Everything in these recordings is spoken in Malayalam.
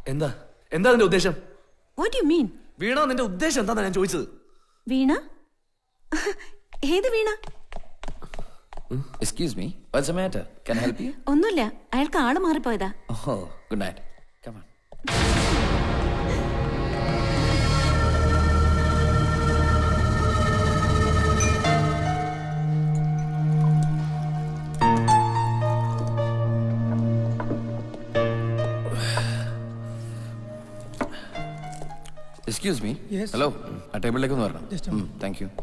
എന്താ എന്താ നിന്റെ ഉദ്ദേശം വാട്ട് യു മീൻ വീണ നിന്റെ ഉദ്ദേശം എന്താ ഞാൻ ചോദിച്ചത് വീണ ഏത് Veena excuse me what's a matter can help you ഒന്നുമില്ല അയാൾക്ക് ആള് മാറിപ്പോയതാ oh good night come on excuse me hello ആ ടേബിളിലേക്ക് ഒന്ന് വരണം താങ്ക് യു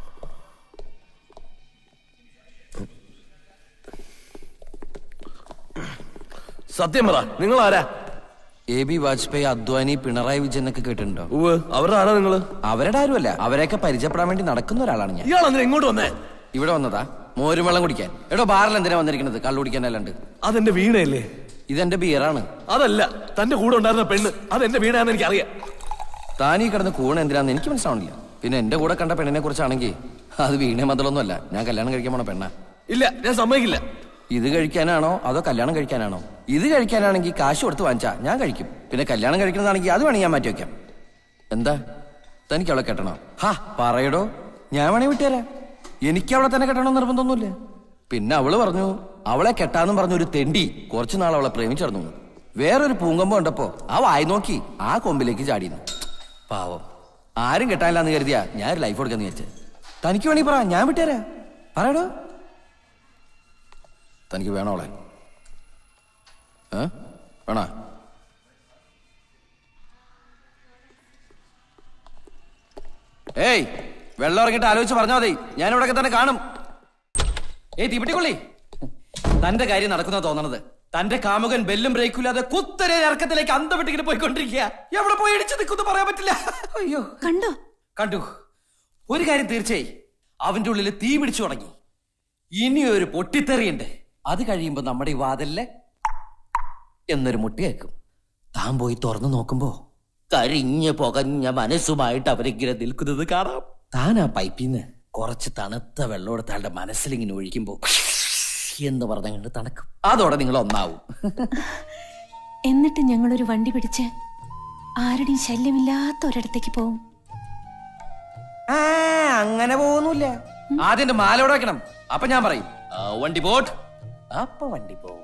സത്യം പറ നിങ്ങൾ ആരാ എ ബി വാജ്പേയി അദ്വാനി പിണറായി വിജയൻ എന്നൊക്കെ കേട്ടിട്ടുണ്ടോ ഉവ് അവരുടെ ആരാ നിങ്ങള് അവരുടെ ആരുമല്ല അവരെയൊക്കെ പരിചയപ്പെടാൻ വേണ്ടി നടക്കുന്ന ഒരാളാണ് ഞാൻ ഇയാൾ എന്തിനാ ഇങ്ങോട്ട് വന്നേ ഇവിടെ വന്നതാ മോരും വെള്ളം കുടിക്കാൻ എടോ ബാറിൽ എന്തിനാ വന്നിരിക്കുന്നത് കള്ളു കുടിക്കാൻ അല്ലാണ്ട് അതെന്റെ വീണയല്ലേ ഇതെന്റെ ബിയറാണ് അതല്ല തന്റെ കൂടെ ഉണ്ടായിരുന്ന പെണ്ണ് അതെന്റെ വീണയാന്ന് എനിക്ക് അറിയാം താനീ കിടന്ന് കൂണ എന്തിനാന്ന് എനിക്ക് മനസ്സിലാവണില്ല പിന്നെ എന്റെ കൂടെ കണ്ട പെണ്ണിനെ കുറിച്ചാണെങ്കിൽ അത് വീണ മതലൊന്നും അല്ല ഞാൻ കല്യാണം കഴിക്കാൻ പോണ പെണ്ണ ഇല്ല ഞാൻ സമ്മതിക്കില്ല ഇത് കഴിക്കാനാണോ അതോ കല്യാണം കഴിക്കാനാണോ ഇത് കഴിക്കാനാണെങ്കിൽ കാശ് കൊടുത്ത് വാങ്ങിച്ചാ ഞാൻ കഴിക്കും പിന്നെ കല്യാണം കഴിക്കുന്നതാണെങ്കിൽ അത് വേണമെങ്കിൽ ഞാൻ മാറ്റി വെക്കാം എന്താ തനിക്ക് അവളെ കെട്ടണോ ഹാ പറയടോ ഞാൻ വേണേ വിട്ടുതരാം എനിക്ക് അവളെ തന്നെ കെട്ടണം നിർബന്ധമൊന്നുമില്ല പിന്നെ അവള് പറഞ്ഞു അവളെ കെട്ടാന്നും പറഞ്ഞ ഒരു തെണ്ടി കുറച്ചു നാൾ അവളെ പ്രേമിച്ചിരുന്നു വേറൊരു പൂങ്കമ്പ് കണ്ടപ്പോ ആ വായി നോക്കി ആ കൊമ്പിലേക്ക് ചാടിയിരുന്നു പാവം ആരും കെട്ടാനില്ലാന്ന് കരുതിയാ ഞാൻ ഒരു ലൈഫ് കൊടുക്കാന്ന് വിചാരിച്ചേ തനിക്ക് വേണമെങ്കിൽ പറ ഞാൻ വിട്ടുതരാം പറയടോ തനിക്ക് വേണോ അവളെ ഏ വേണോ ഏയ് വെള്ളം ഇറങ്ങിട്ട് ആലോചിച്ച് പറഞ്ഞാൽ മതി ഞാൻ ഇവിടെ തന്നെ കാണും ഏയ് തീപിട്ടിക്കൊള്ളി തന്റെ കാര്യം നടക്കുന്ന തോന്നണത് തന്റെ കാമുകൻ ബെല്ലും ബ്രേക്കും ഇല്ലാതെ കുത്തരെ ഇറക്കത്തിലേക്ക് അന്തം വിട്ടിങ്ങനെ പോയിക്കൊണ്ടിരിക്കുക എവിടെ പോയി ഇടിച്ചു നിൽക്കുന്നു പറയാൻ പറ്റില്ല അയ്യോ കണ്ടോ കണ്ടു ഒരു കാര്യം തീർച്ചയായി അവന്റെ ഉള്ളിൽ തീ പിടിച്ചു തുടങ്ങി ഇനി ഒരു പൊട്ടിത്തെറിയുണ്ട് അത് കഴിയുമ്പോ നമ്മുടെ ഈ വാതിലിലെ എന്നൊരു മുട്ടി കേൾക്കും താൻ പോയി തുറന്നു നോക്കുമ്പോ കരിഞ്ഞ പുകഞ്ഞ മനസ്സുമായിട്ട് അവരിങ്ങനെ നിൽക്കുന്നത് കാണാം താൻ ആ പൈപ്പിന്ന് കുറച്ച് തണുത്ത വെള്ളം എടുത്ത് അയാളുടെ മനസ്സിലിങ്ങനെ ഒഴിക്കുമ്പോ എന്ന് പറഞ്ഞങ്ങോട്ട് തണുക്കും അതോടെ നിങ്ങൾ ഒന്നാവും എന്നിട്ട് ഞങ്ങളൊരു വണ്ടി പിടിച്ച് ആരുടെയും ശല്യമില്ലാത്ത ഒരിടത്തേക്ക് പോവും ആ അങ്ങനെ പോകുന്നില്ല ആദ്യം എന്റെ മാലോടെ വെക്കണം അപ്പൊ ഞാൻ പറയും ആ, വണ്ടി പോട്ട് അപ്പൊ വണ്ടി പോവും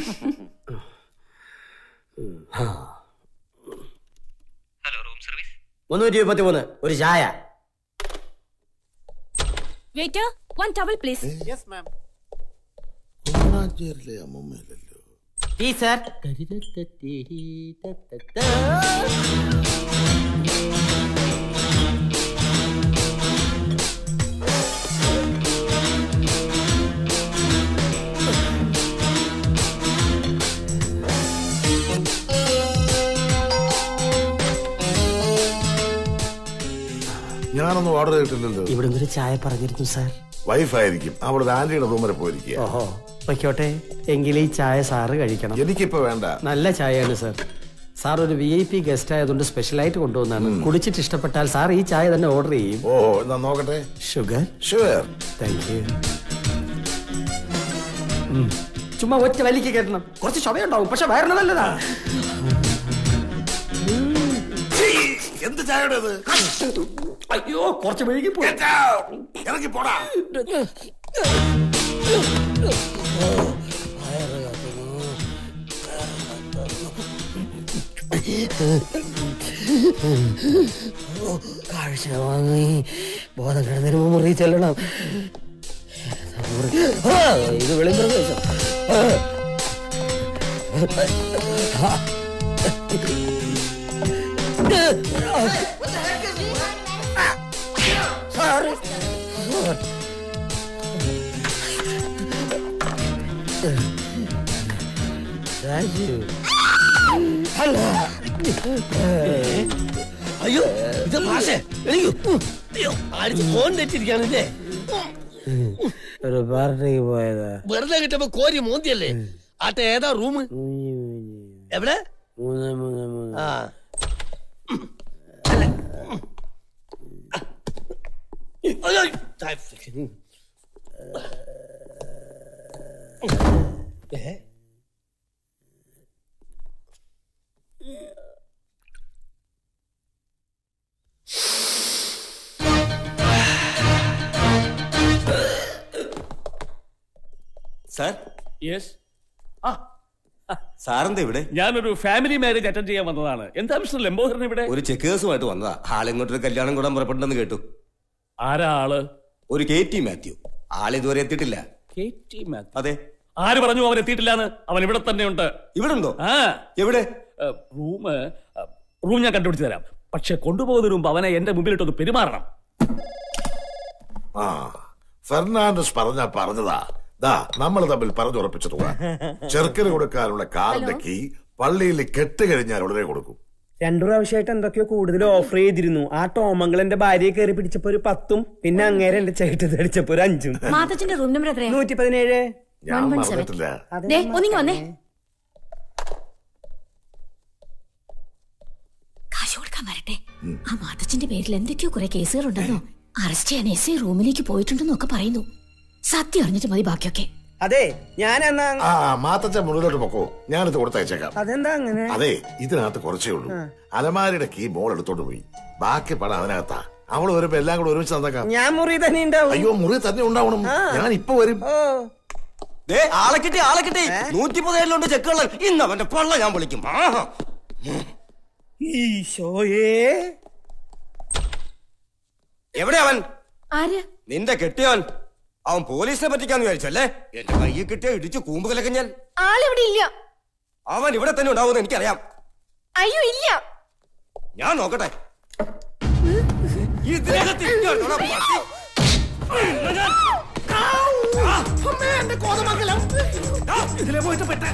മുന്നൂറ്റി മുപ്പത്തി മൂന്ന് ഒരു ചായ waiter one towel please tea sir ഞാനൊന്നും ഓർഡർ ചെയ്തിട്ടില്ലല്ലോ ഇവിടുന്ന് ഒരു ചായ പറഞ്ഞിരുന്നു സാർ വൈഫായിരിക്കും അവിടെ ആന്റിയുടെ റൂം വരെ പോയിരിക്കുക ഓഹോ വയ്ക്കോട്ടെ എങ്കിൽ ഈ ചായ സാറ് കഴിക്കണം എനിക്കിപ്പോ വേണ്ട നല്ല ചായയാണ് സാർ സാർ ഒരു വി ഐ പി ഗസ്റ്റ് ആയതുകൊണ്ട് സ്പെഷ്യലായിട്ട് കൊണ്ടുവന്നാണ് കുടിച്ചിട്ട് ഇഷ്ടപ്പെട്ടാൽ സാർ ഈ ചായ തന്നെ ഓർഡർ ചെയ്യും ഓഹോ എന്നാ നോക്കട്ടെ ഷുഗർ ഷുവർ താങ്ക് യു ചുമ്മാ ഒറ്റ വലിക്ക് കയറ്റണം കുറച്ച് ചുമയുണ്ടാവും പക്ഷെ വയറിന് നല്ലതാ എന്ത് ചായയുടെ അയ്യോ കുറച്ച് മെഴുകി പോയി ഇറങ്ങി പോടാ കാഴ്ച വാങ്ങി ബോധം കിടന്നതിന് മുമ്പ് മുറി ചെല്ലണം ആ, ഇത് വെളിമ്പ്രദേശം അയ്യോ ഇത് ഭാഷ അയ്യോ അയ്യോ ആടിച്ച് ഫോൺ തെറ്റിരിക്കാണില്ലേ ഒരു പാർട്ടിക്ക് പോയതാ വെറുതെ കിട്ടപ്പോ കോരി മോന്തിയല്ലേ ആട്ടെ ഏതാ റൂം എവിടെ മൂന്ന് മൂന്ന് മൂന്ന് ആ അയ്യോ. ഏ? സാർ യെസ് ആ സാറെന്താ ഇവിടെ ഞാനൊരു ഫാമിലി മാരേജ് അറ്റൻഡ് ചെയ്യാൻ വന്നതാണ് എന്താ മിസ്റ്റർ ലംബോദരൻ ഇവിടെ ഒരു ചെക്കേഴ്സുമായിട്ട് വന്നതാ ആളിങ്ങോട്ടൊരു കല്യാണം കൂടാൻ പുറപ്പെട്ടെന്ന് കേട്ടു ആരാ ആള് ഒരു കെ ടി മാത്യു ആളിതുവരെ എത്തിയിട്ടില്ല കെ ടി മാത്യു അതെ ആര് പറഞ്ഞു അവൻ എത്തിയിട്ടില്ലാന്ന് അവൻ ഇവിടെ തന്നെ ഉണ്ട് ഇവിടെ ഉണ്ടോ ആ എവിടെ റൂം റൂം ഞാൻ കണ്ടുപിടിച്ച് തരാം പക്ഷെ കൊണ്ടുപോകുന്നതിന് മുമ്പ് അവനെ എന്റെ മുമ്പിലിട്ടൊന്ന് പെരുമാറണം ആ ഫെർണാണ്ടസ് പറഞ്ഞ പറഞ്ഞതാ ദാ നമ്മൾ തമ്മിൽ പറഞ്ഞുറപ്പിച്ച തുക ചെറുക്കന് കൊടുക്കാനുള്ള കാറിന്റെ കീ പള്ളിയിൽ കെട്ട് കഴിഞ്ഞാൽ ഉടനെ കൊടുക്കും രണ്ടു പ്രാവശ്യമായിട്ട് എന്തൊക്കെയോ കൂടുതൽ ഓഫർ ചെയ്തിരുന്നു ആ ടോമംഗൾ എന്റെ ഭാര്യയെ കയറി പിടിച്ചപ്പോ ഒരു പത്തും പിന്നെ അങ്ങേരെ എന്റെ ചേട്ടത്ത് അടിച്ചപ്പോ ഒരു അഞ്ചും മാതച്ചന്റെ റൂം നമ്പർ എത്രയാ നൂറ്റി പതിനേഴ് ഞാൻ One one seven. മറന്നിട്ടില്ല ദേ ഒന്നിങ്ങി വന്നേ കാശ് കൊടുക്കാൻ വരട്ടെ ആ മാതച്ചന്റെ പേരിൽ എന്തൊക്കെയോ കുറെ കേസുകൾ ഉണ്ടെന്നോ അറസ്റ്റ് ചെയ്യാൻ എസ് ഐ റൂമിലേക്ക് പോയിട്ടുണ്ടെന്നൊക്കെ പറയുന്നു സത്യം അറിഞ്ഞിട്ട് മതി ബാക്കിയൊക്കെ അതെ ഞാൻ എന്നാ ആ മാത്തച്ഛൻ മുന്നിലോട്ട് പൊക്കോ ഞാനിത് കൊടുത്തയച്ചേക്കാം അതെന്താ അങ്ങനെ അതെ ഇതിനകത്ത് കുറച്ചേ ഉള്ളൂ അലമാരിയുടെ കീ മോൾ എടുത്തോണ്ട് പോയി ബാക്കി പണം അതിനകത്താ അവൾ വരുമ്പോ എല്ലാം കൂടെ ഒരുമിച്ച് തന്നേക്കാം ഞാൻ മുറി തന്നെ ഉണ്ടാവും അയ്യോ മുറി തന്നെ ഉണ്ടാവണം ഞാൻ ഇപ്പൊ വരും ഓ ദേ ആളെ കിട്ടി ആളെ കിട്ടി നൂറ്റി പതിനേഴിലുണ്ട് ചെക്കുകൾ ഇന്ന് അവന്റെ പള്ള ഞാൻ വിളിക്കും ആഹാ. ഈശോയേ എവിടെ അവൻ ആര് നിന്റെ കെട്ടിയവൻ അവൻ പോലീസിനെ പറ്റിക്കാന്ന് വിചാരിച്ചല്ലേ എന്റെ കയ്യിൽ കിട്ടിയ ഇടിച്ച് കൂമ്പ് കലക്കഞ്ഞാൽ ആളിവിടെ ഇല്ല അവൻ ഇവിടെ തന്നെ ഉണ്ടാവുമെന്ന് എനിക്കറിയാം അയ്യോ ഇല്ല ഞാൻ നോക്കട്ടെ ഇതിനകത്ത് ഇരിക്കുകയാണോടാ പട്ടി? ഇതിലെ പോയിട്ട് പെട്ട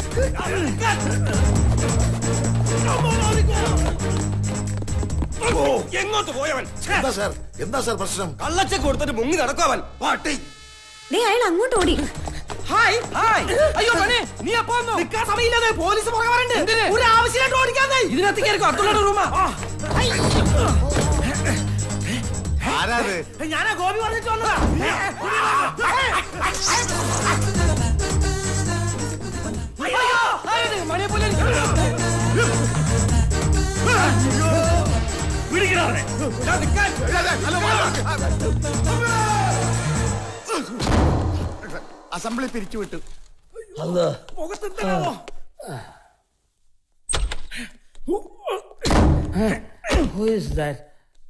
എങ്ങോട്ട് പോയവൻ എന്താ സാർ എന്താ സാർ പ്രശ്നം കള്ളച്ച കൊടുത്തിട്ട് മുങ്ങി നടക്കുവൻ പാട്ടി ദേ അയാൾ അങ്ങോട്ട് ഓടി ഹായ് ഹായ് അയ്യോ പണി നീ എപ്പോ നിക്കാൻ സമയമില്ലാതെ പോലീസ് പുറകെ വരണ്ട് ഒരു ആവശ്യമായിട്ട് ഓടിക്കാതെ ഇതിനകത്ത് കയറിക്കോ അത്തുള്ള റൂമാ ആരാത് ഞാനാ ഗോപി പറഞ്ഞിട്ട് വന്നതാ പിടിക്കണവനെ അസംബ്ലി പിരിച്ചുവിട്ടു Who is that?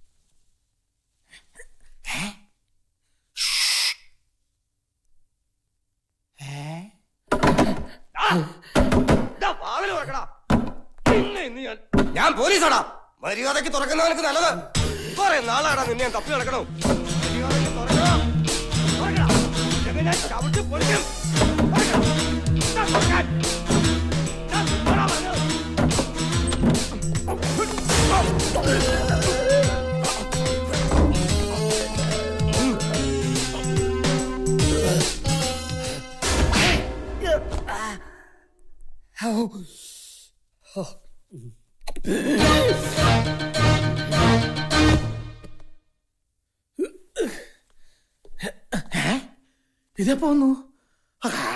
ഞാൻ പോലീസാടാ മര്യാദക്ക് തുറക്കുന്നവനക്ക് നല്ലത് കുറെ നാളാടാ നിന്നെ ഞാൻ തപ്പി നടക്കണോ മര്യാദയ്ക്ക് തുറക്കണം. തുറക്കണം. ഇല്ലെങ്കിൽ ഞാൻ ചവിട്ടി പൊളിക്കും. തുറക്കണം. ഇതാ തുറക്കാൻ. ഞാൻ നിന്നോടാ പറഞ്ഞത്. ഇതെപ്പോ വന്നു